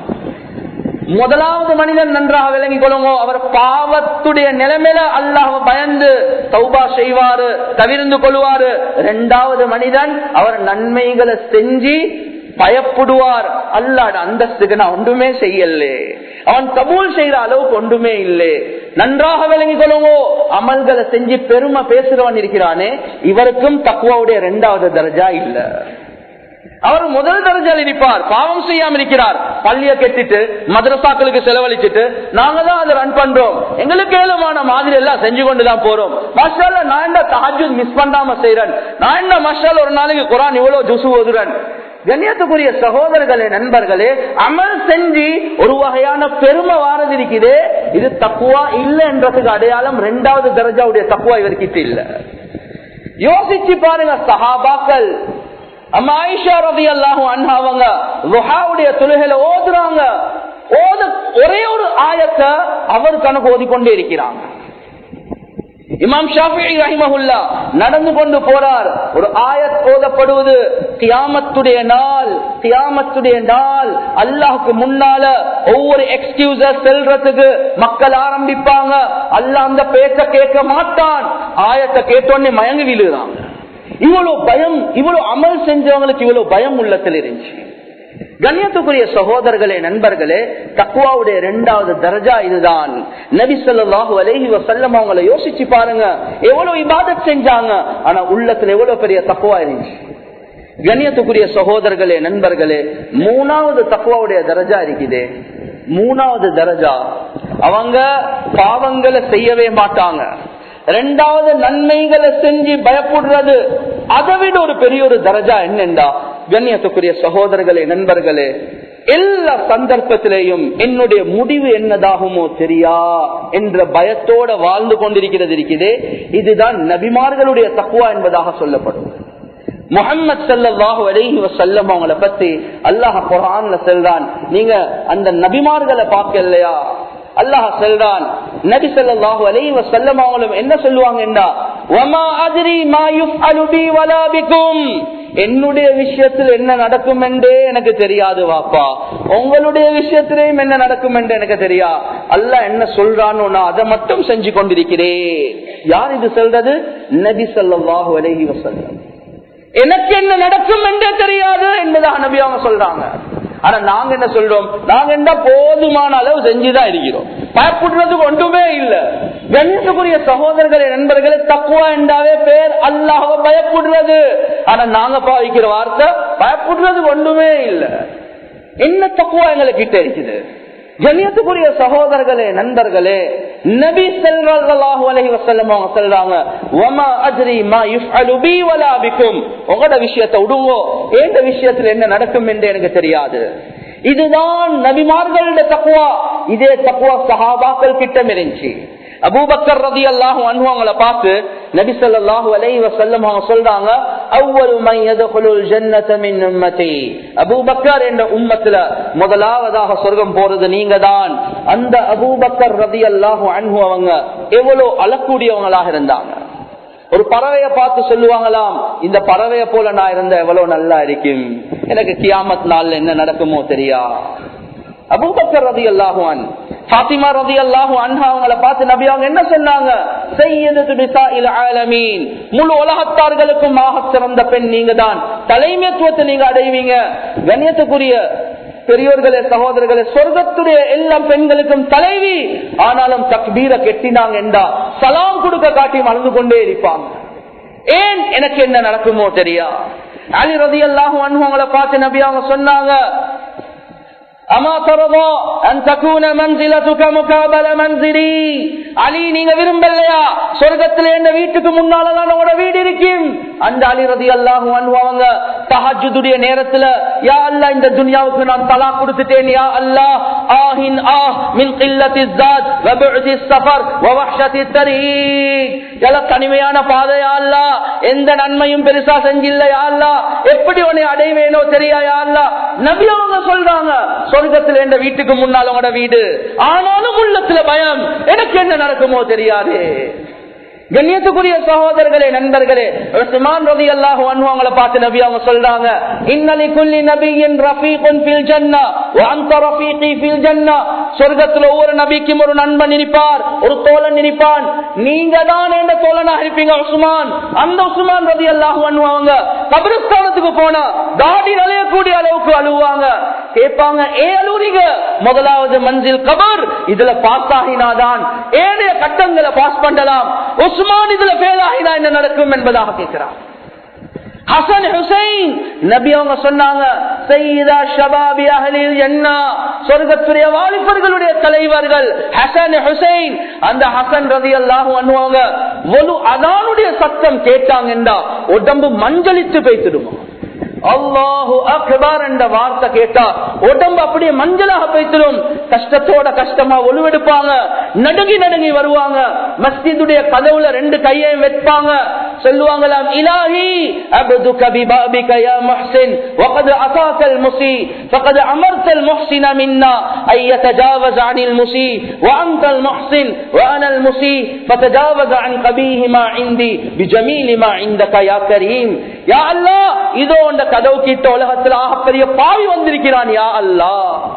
முதலாவது மனிதன் நன்றாக விளங்கி கொள்ளுங்க அவர் பாவத்துடைய நிலைமையில அல்லாஹ் பயந்து சௌபா செய்வாரு தவிர்ந்து கொள்வாரு இரண்டாவது மனிதன் அவர் நன்மைகளை செஞ்சு பயப்படுவார் அல்லாட அந்தஸ்துக்கு நான் ஒன்றுமே செய்யல அவன் கபூல் செய்யற அளவுக்கு ஒன்றுமே இல்லை நன்றாக விளங்கி கொள்ளுங்க அமல்களை செஞ்சு பெருமை பேசுறவன் இருக்கிறானே இவருக்கும் தக்குவாவுடைய இரண்டாவது தர்ஜா இல்ல அவர் முதல் தரஜால் இருப்பார் பாவம் செய்யாம இருக்கிறார் பள்ளிய கெட்டிட்டு மதரசாக்களுக்கு செலவழிச்சிட்டு நாங்க தான் அதை ரன் பண்றோம் எங்களுக்கு ஏழுமான மாதிரி எல்லாம் செஞ்சு கொண்டுதான் போறோம் மஷால நான் என்ன தாஜு மிஸ் பண்ணாம செய்யறேன் நான் என்ன மஷால் ஒரு நாளைக்கு குரான் இவ்வளவு ஜுசு ஓதுறேன் கண்ணியத்துக்குரிய சகோதரர்களே நண்பர்களே அமல் செஞ்சு ஒரு வகையான பெருமை வாரது இருக்குது இது தக்குவா இல்ல என்றதுக்கு அடையாளம் ரெண்டாவது தரஜாவுடைய தக்குவா இவர்கிட்ட இல்ல யோசிச்சு பாருங்க சஹாபாக்கள் அம்மா ஆயிஷா ரவி அல்லாஹும் அண்ணாவங்க லுஹாவுடைய தொழுகையில ஓதுறாங்க ஓத ஒரே ஒரு ஆயத்தை அவர் கணக்கு ஓதிக்கொண்டே இருக்கிறாங்க இமாம் ஷாஃபி ரஹிமஹுல்லா நடந்து கொண்டு போறார் ஒரு ஆயத் ஓதப்படுவது கியாமத்துடைய நாள் கியாமத்துடைய நாள் அல்லாஹுக்கு முன்னால ஒவ்வொரு எக்ஸ்கியூஸ செல்றதுக்கு மக்கள் ஆரம்பிப்பாங்க அல்லாஹ் அந்த பேச்ச கேட்க மாட்டான் ஆயத்தை கேட்டோடனே மயங்கி விழுறாங்க இவ்வளவு பயம் இவ்வளவு அமல் செஞ்சவங்களுக்கு இவ்வளவு பயம் உள்ளத்தில் இருந்துச்சு கண்ணியத்துக்குரிய சகோதரர்களே நண்பர்களே தக்குவாவுடைய இரண்டாவது தரஜா இதுதான் நபி சொல்லாஹு அலேஹி வசல்லம் அவங்கள யோசிச்சு பாருங்க எவ்வளவு இபாதத் செஞ்சாங்க ஆனா உள்ளத்துல எவ்வளவு பெரிய தக்குவா இருந்துச்சு கண்ணியத்துக்குரிய சகோதரர்களே நண்பர்களே மூணாவது தக்குவாவுடைய தரஜா இருக்குது மூணாவது தரஜா அவங்க பாவங்களை செய்யவே மாட்டாங்க ரெண்டாவது நன்மைகளை செஞ்சு பயப்படுறது அதை விட ஒரு பெரிய ஒரு தரஜா என்னண்டா கண்ணியத்துக்குரிய சகோதரர்களே நண்பர்களே எல்லா சந்தர்ப்பத்திலேயும் என்னுடைய முடிவு என்னதாகுமோ தெரியா என்ற பயத்தோட வாழ்ந்து கொண்டிருக்கிறது இருக்குது இதுதான் நபிமார்களுடைய தக்குவா என்பதாக சொல்லப்படும் முகமது சல்லாஹு அலைஹி வசல்லம் அவங்கள பத்தி அல்லாஹ் குரான்ல செல்றான் நீங்க அந்த நபிமார்களை பார்க்கலையா அல்லாஹ் செல்றான் நபி சொல்லாஹு அலைஹி வசல்லம் அவங்களும் என்ன சொல்லுவாங்கன்னா என்னுடைய விஷயத்தில் என்ன நடக்கும் என்றே எனக்கு தெரியாது வாப்பா உங்களுடைய விஷயத்திலையும் என்ன நடக்கும் என்று எனக்கு தெரியா அல்ல என்ன சொல்றான்னு நான் அதை மட்டும் செஞ்சு கொண்டிருக்கிறேன் யார் இது சொல்றது நபி சொல்லாஹு அலைஹி வசல்லம் எனக்கு என்ன நடக்கும் என்றே தெரியாது என்பதாக நபி அவங்க சொல்றாங்க ஆனா நாங்க என்ன சொல்றோம் நாங்க என்ன போதுமான அளவு செஞ்சுதான் இருக்கிறோம் பயப்படுறதுக்கு ஒன்றுமே இல்ல கண்ணியத்துக்குரிய சகோதரர்களே நண்பர்களே தக்குவா என்றாவே பேர் அல்லாஹ பயப்படுறது ஆனா நாங்க பாவிக்கிற வார்த்தை பயப்படுறது ஒன்றுமே இல்ல என்ன தக்குவா எங்களுக்கு கிட்ட இருக்குது கண்ணியத்துக்குரிய சகோதரர்களே நண்பர்களே நபி ஸல்லல்லாஹு அலைஹி வஸல்லம் அவங்க சொல்றாங்க வமா அத்ரி மா யுஃஅலு பி வலா பிக்கும் உங்களோட விஷயத்தை விடுங்கோ ஏந்த விஷயத்துல என்ன நடக்கும் என்று எனக்கு தெரியாது இதுதான் நபிமார்களுடைய தக்குவா இதே தக்குவா சஹாபாக்கள் கிட்ட இருந்துச்சு அபூபக்கர் ரதி அல்லாஹு அவங்களை பார்த்து நபி ஸல்லல்லாஹு அலைஹி வஸல்லம் அவங்க சொல்றாங்க அவ்வளவு மையதுகுலுல் ஜன்னத மின் உம்மதி அபூபக்கர் என்ற உம்மத்துல முதலாவதாக சொர்க்கம் போறது நீங்க தான் அந்த அபூபக்கர் ரதி அல்லாஹு அன்பு அவங்க எவ்வளவு அழக்கூடியவங்களாக இருந்தாங்க ஒரு பறவைய பார்த்து சொல்லுவாங்களாம் இந்த பறவைய போல நான் இருந்த எவ்வளவு நல்லா இருக்கும் எனக்கு கியாமத் நாள்ல என்ன நடக்குமோ தெரியா அபூபக்கர் ரதி அல்லாஹுவான் பாத்திமா ரதி அல்லாஹு அன்ஹா அவங்கள பார்த்து நபி அவங்க என்ன சொன்னாங்க செய்யது நிசாஇல் ஆலமீன் முழு உலகத்தார்களுக்கும் ஆக சிறந்த பெண் நீங்க தான் தலைமைத்துவத்தை நீங்க அடைவீங்க கண்ணியத்துக்குரிய பெரியோர்களே சகோதரர்களே சொர்க்கத்துடைய எல்லா பெண்களுக்கும் தலைவி ஆனாலும் தக்பீர கெட்டினாங்க என்றா சலாம் கொடுக்க காட்டி மறந்து கொண்டே இருப்பாங்க ஏன் எனக்கு என்ன நடக்குமோ தெரியா அலி ரதி அல்லாஹும் அனுபவங்களை பார்த்து நபி அவங்க சொன்னாங்க அமா தரதோ அன் தக்கூன மன்சிலத்துக்க முகாபல மன்சிரி அலி நீங்க விரும்பலையா சொர்க்கத்துல எந்த வீட்டுக்கு முன்னாலதான் உங்களோட வீடு இருக்கும் அந்த அலி ரதி அல்லாஹு அவங்க தஹஜுடைய நேரத்துல யா அல்லா இந்த துனியாவுக்கு நான் தலா கொடுத்துட்டேன் யா அல்லா ஆஹின் ஆஹ் மின் கில்லத்தி ஜாத் வபுஅதி ஸஃபர் வவஹ்ஷதி தரீக் எல தனிமையான பாதையா அல்லா எந்த நன்மையும் பெருசா செஞ்சில்ல யா அல்லா எப்படி உன்னை அடைவேனோ தெரியா யா அல்லா நபி அவங்க சொல்றாங்க சொர்க்கத்துல எந்த வீட்டுக்கு முன்னால் உங்களோட வீடு ஆனாலும் உள்ளத்துல பயம் எனக்கு என்ன நடக்குமோ தெரியாது கண்ணியத்துக்குரிய சகோதரர்களே நண்பர்களே உஸ்மான் ரவி அல்லாஹ் அவங்கள பார்த்து நபி அவங்க சொல்றாங்க இன்னலி குல்லி நபியின் ரஃபீகுன் ஃபில் ஜன்னா வ அன்த ரஃபீகி ஃபில் ஜன்னா சொர்க்கத்துல ஒவ்வொரு நபிக்கும் ஒரு நண்பன் இருப்பார் ஒரு தோழன் இருப்பான் நீங்க தான் என்ற தோழனாக இருப்பீங்க உஸ்மான் அந்த உஸ்மான் ரவி அல்லாஹ் அவங்க கபிரஸ்தானத்துக்கு போனா தாடி நலையக்கூடிய அளவுக்கு அழுவாங்க கேட்பாங்க ஏ அழுவுறீங்க முதலாவது மஞ்சில் கபர் இதுல பாஸ் ஆகினாதான் ஏனைய கட்டங்களை பாஸ் பண்ணலாம் உஸ்மான் இதுல ஃபெயில் ஆகினா என்ன நடக்கும் என்பதாக கேட்கிறார் ஹசன் ஹுசைன் நபி அவங்க சொன்னாங்க சையீதா ஷபாபி அஹலில் ஜன்னா சொர்க்கத்துடைய வாலிபர்களுடைய தலைவர்கள் ஹசன் ஹுசைன் அந்த ஹசன் ரதி அல்லாஹு அனுவாங்க ஒரு அதானுடைய சத்தம் கேட்டாங்கன்றா உடம்பு மஞ்சளித்து பேசிடுமா அல்லாஹு அக்பர் என்ற வார்த்தை கேட்டா உடம்பு அப்படியே மஞ்சளாக பேசிடும் கஷ்டத்தோட கஷ்டமா ஒழுவெடுப்பாங்க நடுங்கி நடுங்கி வருவாங்க மஸ்ஜிதுடைய கதவுல ரெண்டு கையையும் வைப்பாங்க சொல்லுவாங்களாம் இலாஹி அபதுக பிபாபிக யா முஹ்சின் وقد أتاك المسيء فقد أمرت المحسن منا أن يتجاوز عن المسيء وأنت المحسن وأنا المسيء فتجاوز عن قبيه ما عندي بجميل ما عندك يا كريم يا الله இதோ அந்த கதவு கிட்ட உலகத்தில் ஆகப்பெரிய பாவி வந்திருக்கிறான் யா அல்லா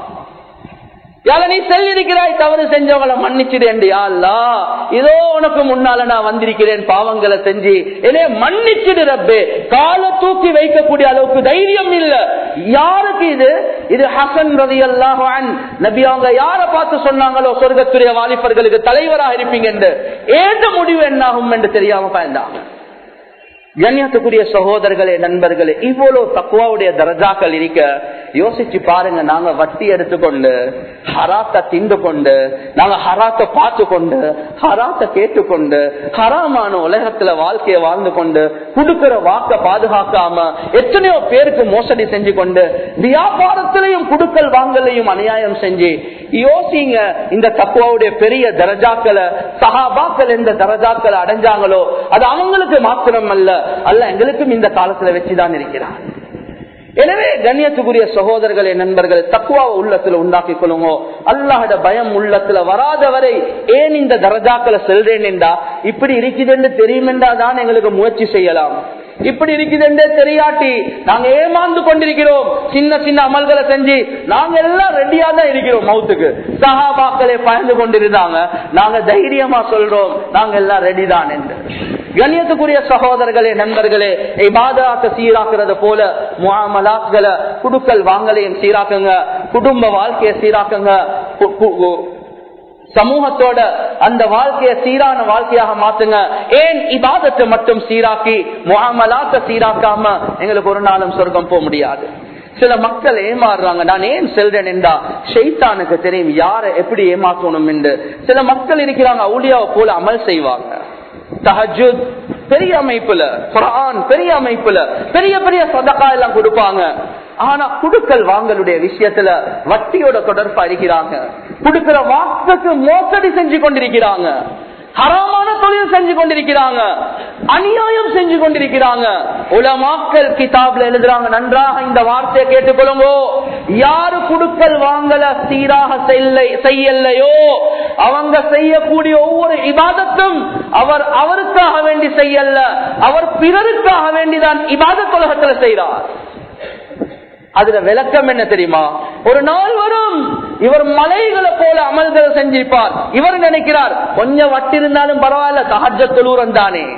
யால நீ செல்லிருக்கிறாய் தவறு செஞ்சவங்களை மன்னிச்சிடேன் யா அல்லா இதோ உனக்கு முன்னால நான் வந்திருக்கிறேன் பாவங்களை செஞ்சு என்னைய மன்னிச்சிடு ரப்பே கால தூக்கி வைக்கக்கூடிய அளவுக்கு தைரியம் இல்ல யாருக்கு இது இது ஹசன் ரதி அல்லாஹான் நபி அவங்க யார பார்த்து சொன்னாங்களோ சொர்க்கத்துடைய வாலிபர்களுக்கு தலைவராக இருப்பீங்க என்று ஏற்ற முடிவு என்னாகும் என்று தெரியாம பயந்தாங்க கண்ணியத்துக்குரிய சகோதரர்களே நண்பர்களே இவ்வளவு தக்குவாவுடைய தரஜாக்கள் இருக்க யோசிச்சு பாருங்க நாங்க வட்டி எடுத்துக்கொண்டு ஹராத்த திண்டு கொண்டு நாங்க ஹராத்த பார்த்து கொண்டு ஹராத்த கேட்டுக்கொண்டு ஹராமான உலகத்துல வாழ்க்கையை வாழ்ந்து கொண்டு கொடுக்கிற வாக்க பாதுகாக்காம எத்தனையோ பேருக்கு மோசடி செஞ்சு கொண்டு வியாபாரத்திலையும் குடுக்கல் வாங்கலையும் அநியாயம் செஞ்சு யோசிங்க இந்த தக்குவாவுடைய பெரிய தரஜாக்களை சகாபாக்கள் எந்த தரஜாக்களை அடைஞ்சாங்களோ அது அவங்களுக்கு மாத்திரம் அல்ல அல்ல எங்களுக்கும் இந்த காலத்துல வச்சுதான் இருக்கிறார் எனவே கண்ணியத்துக்குரிய சகோதரர்களே நண்பர்கள் தக்குவாவை உள்ளத்துல உண்டாக்கி கொள்ளுங்க அல்லாஹட பயம் உள்ளத்துல வராத வரை ஏன் இந்த தரஜாக்களை செல்றேன் என்றா இப்படி இருக்குதுன்னு தெரியுமென்றா தான் எங்களுக்கு முயற்சி செய்யலாம் இப்படி இருக்குதுன்றே தெரியாட்டி நாங்க ஏமாந்து கொண்டிருக்கிறோம் சின்ன சின்ன அமல்களை செஞ்சு நாங்க எல்லாம் ரெடியா தான் இருக்கிறோம் மவுத்துக்கு சகாபாக்களே பயந்து கொண்டிருந்தாங்க நாங்க தைரியமா சொல்றோம் நாங்க எல்லாம் ரெடி தான் என்று கண்ணியத்துக்குரிய சகோதரர்களே நண்பர்களே இபாதாத்த சீராக்குறது போல முகாமலாக்களை குடுக்கல் வாங்கலையும் சீராக்குங்க குடும்ப வாழ்க்கையை சீராக்குங்க சமூகத்தோட அந்த வாழ்க்கையை சீரான வாழ்க்கையாக மாத்துங்க ஏன் இபாதத்தை மட்டும் சீராக்கி முகாமலாத்த சீராக்காம எங்களுக்கு ஒரு நாளும் சொர்க்கம் போக முடியாது சில மக்கள் ஏமாறுறாங்க நான் ஏன் செல்றேன் என்றா ஷெய்தானுக்கு தெரியும் யாரை எப்படி ஏமாற்றணும் என்று சில மக்கள் இருக்கிறாங்க அவுளியாவை போல அமல் செய்வாங்க தஹஜுத் பெரிய அமைப்புல குரான் பெரிய அமைப்புல பெரிய பெரிய சதக்கா எல்லாம் கொடுப்பாங்க ஆனா குடுக்கல் வாங்கலுடைய விஷயத்துல வட்டியோட தொடர்பா இருக்கிறாங்க குடுக்கிற வாக்குக்கு மோசடி செஞ்சு கொண்டிருக்கிறாங்க ஹராமான தொழில் செஞ்சு கொண்டிருக்கிறாங்க அநியாயம் செஞ்சு கொண்டிருக்கிறாங்க உலமாக்கல் கிதாப்ல எழுதுறாங்க நன்றாக இந்த வார்த்தையை கேட்டுக்கொள்ளுங்கோ யாரு குடுக்கல் வாங்கல சீராக செய்யலையோ அவங்க செய்யக்கூடிய ஒவ்வொரு இபாதத்தும் அவர் அவருக்காக வேண்டி செய்யல அவர் பிறருக்காக வேண்டிதான் இபாதத் உலகத்துல செய்கிறார் அதுல விளக்கம் என்ன தெரியுமா ஒரு நாள் வரும் இவர் மலைகளை போல அமல்களை செஞ்சிருப்பார் இவர் நினைக்கிறார் கொஞ்சம் வட்டி இருந்தாலும் பரவாயில்ல சஹஜ தொழுரம் தானே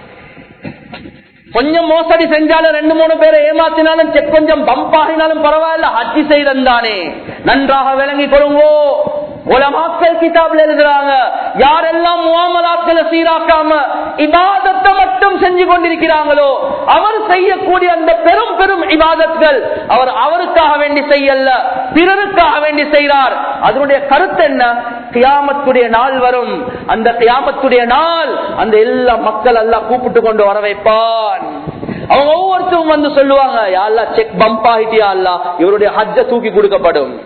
கொஞ்சம் மோசடி செஞ்சாலும் ரெண்டு மூணு பேரை ஏமாத்தினாலும் செக் கொஞ்சம் பம்ப் ஆகினாலும் பரவாயில்ல ஹஜ்ஜி செய்தானே நன்றாக விளங்கி கொள்ளுங்கோ உலமாக்கல் கிதாப்ல எழுதுறாங்க யாரெல்லாம் முகாமலாக்களை சீராக்காம இபாதத்தை மட்டும் செஞ்சு கொண்டிருக்கிறாங்களோ அவர் செய்யக்கூடிய அந்த பெரும் பெரும் இபாதத்கள் அவர் அவருக்காக வேண்டி செய்யல பிறருக்காக வேண்டி செய்கிறார் அதனுடைய கருத்து என்ன கியாமத்துடைய நாள் வரும் அந்த கியாமத்துடைய நாள் அந்த எல்லா மக்கள் எல்லாம் கூப்பிட்டு கொண்டு வர வைப்பான் அவங்க ஒவ்வொருத்தரும் வந்து சொல்லுவாங்க யாழ்லா செக் பம்ப் ஆகிட்டியா அல்லா இவருடைய ஹஜ்ஜ தூக்கி கொடுக்கப்படும்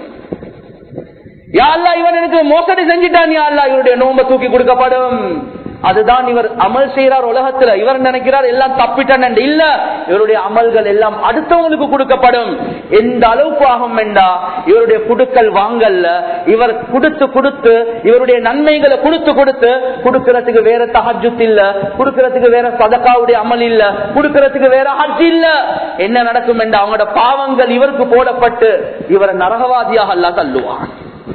யாழ்லா இவன் எனக்கு மோசடி செஞ்சிட்டான் யாழ்லா இவருடைய நோம்ப தூக்கி கொடுக்கப்படும் அதுதான் இவர் அமல் செய்யறார் உலகத்துல இவர் நினைக்கிறார் எல்லாம் தப்பிட்டான் இல்ல இவருடைய அமல்கள் எல்லாம் அடுத்தவங்களுக்கு கொடுக்கப்படும் எந்த அளவுக்கு ஆகும் என்றா இவருடைய குடுக்கல் வாங்கல்ல இவர் கொடுத்து கொடுத்து இவருடைய நன்மைகளை கொடுத்து கொடுத்து கொடுக்கறதுக்கு வேற தஹஜுத் இல்ல கொடுக்கறதுக்கு வேற சதக்காவுடைய அமல் இல்ல கொடுக்கறதுக்கு வேற ஹஜ் இல்ல என்ன நடக்கும் என்றா அவங்களோட பாவங்கள் இவருக்கு போடப்பட்டு இவரை நரகவாதியாக அல்ல தள்ளுவான்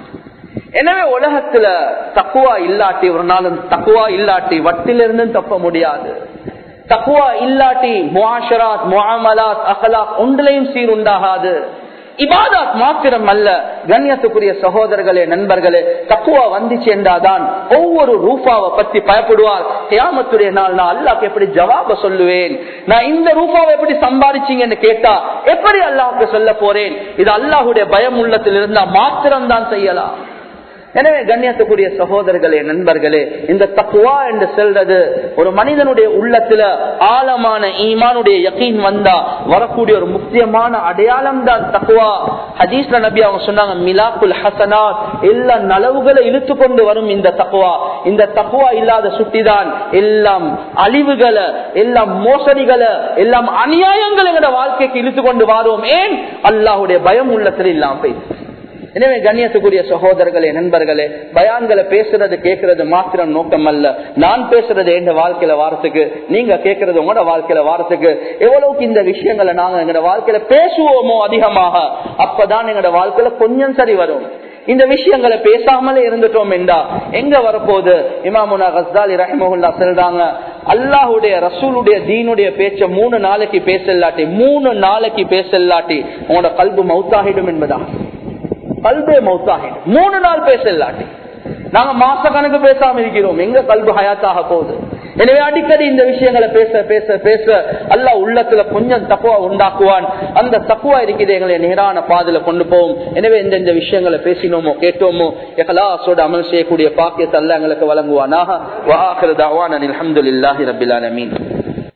எனவே உலகத்துல தக்குவா இல்லாட்டி ஒரு நாளும் தக்குவா இல்லாட்டி வட்டிலிருந்து தப்ப முடியாது தக்குவா இல்லாட்டி முஆஷராத் முஆமலாத் அகலாக் ஒன்றிலையும் சீருண்டாகாது இபாதாத் மாத்திரம் அல்ல கண்ணியத்துக்குரிய சகோதரர்களே நண்பர்களே தக்குவா வந்துச்சு என்றாதான் ஒவ்வொரு ரூபாவை பத்தி பயப்படுவார் கியாமத்துடைய நாள் நான் அல்லாக்கு எப்படி ஜவாப சொல்லுவேன் நான் இந்த ரூபாவை எப்படி சம்பாதிச்சீங்கன்னு கேட்டா எப்படி அல்லாஹுக்கு சொல்ல போறேன் இது அல்லாஹுடைய பயம் உள்ளத்தில் இருந்தா மாத்திரம் தான் செய்யலாம் எனவே கண்ணியத்துக்குரிய சகோதரர்களே நண்பர்களே இந்த தக்குவா என்று செல்றது ஒரு மனிதனுடைய உள்ளத்துல ஆழமான ஈமானுடைய யக்கீன் வந்தா வரக்கூடிய ஒரு முக்கியமான அடையாளம் தான் தக்குவா ஹதீஸ்ல நபி அவங்க சொன்னாங்க மிலாக்குல் ஹசனாத் எல்லா நலவுகளை இழுத்து கொண்டு வரும் இந்த தக்குவா இந்த தக்குவா இல்லாத சுட்டிதான் எல்லாம் அழிவுகளை எல்லாம் மோசடிகளை எல்லாம் அநியாயங்கள் எங்களோட வாழ்க்கைக்கு இழுத்து கொண்டு வாரோம் ஏன் அல்லாஹுடைய பயம் உள்ளத்தில் இல்லாம போயிடுச்சு எனவே கண்ணியத்துக்குரிய சகோதரர்களே நண்பர்களே பயான்களை பேசுறது கேட்கறது மாத்திரம் நோக்கம் அல்ல நான் பேசுறது எங்க வாழ்க்கையில வாரத்துக்கு நீங்க கேட்கறது உங்களோட வாழ்க்கையில வாரத்துக்கு எவ்வளவுக்கு இந்த விஷயங்களை நாங்க எங்களோட வாழ்க்கையில பேசுவோமோ அதிகமாக அப்பதான் எங்களோட வாழ்க்கையில கொஞ்சம் சரி வரும் இந்த விஷயங்களை பேசாமலே இருந்துட்டோம் என்றா எங்க வரப்போகுது இமாமுனா கஸ்தாலி ரஹிமஹுல்லா சொல்றாங்க அல்லாஹுடைய ரசூலுடைய தீனுடைய பேச்ச மூணு நாளைக்கு பேசலாட்டி மூணு நாளைக்கு பேசலாட்டி உங்களோட கல்பு மவுத்தாகிடும் என்பதான் கல்பே மௌத்தாகிடும் மூணு நாள் பேசலாட்டி நாங்க மாச கணக்கு பேசாம இருக்கிறோம் எங்க கல்பு ஹயாத்தாக போகுது எனவே அடிக்கடி இந்த விஷயங்களை பேச பேச பேச அல்ல உள்ளத்துல கொஞ்சம் தக்குவா உண்டாக்குவான் அந்த தக்குவா இருக்குது எங்களை நேரான பாதையில கொண்டு போவோம் எனவே எந்தெந்த விஷயங்களை பேசினோமோ கேட்டோமோ எகலாசோட அமல் செய்யக்கூடிய பாக்கியத்தை அல்ல எங்களுக்கு வழங்குவானாக வாஹிர தாவான் அலமதுல்லாஹி ரபில் அலமீன்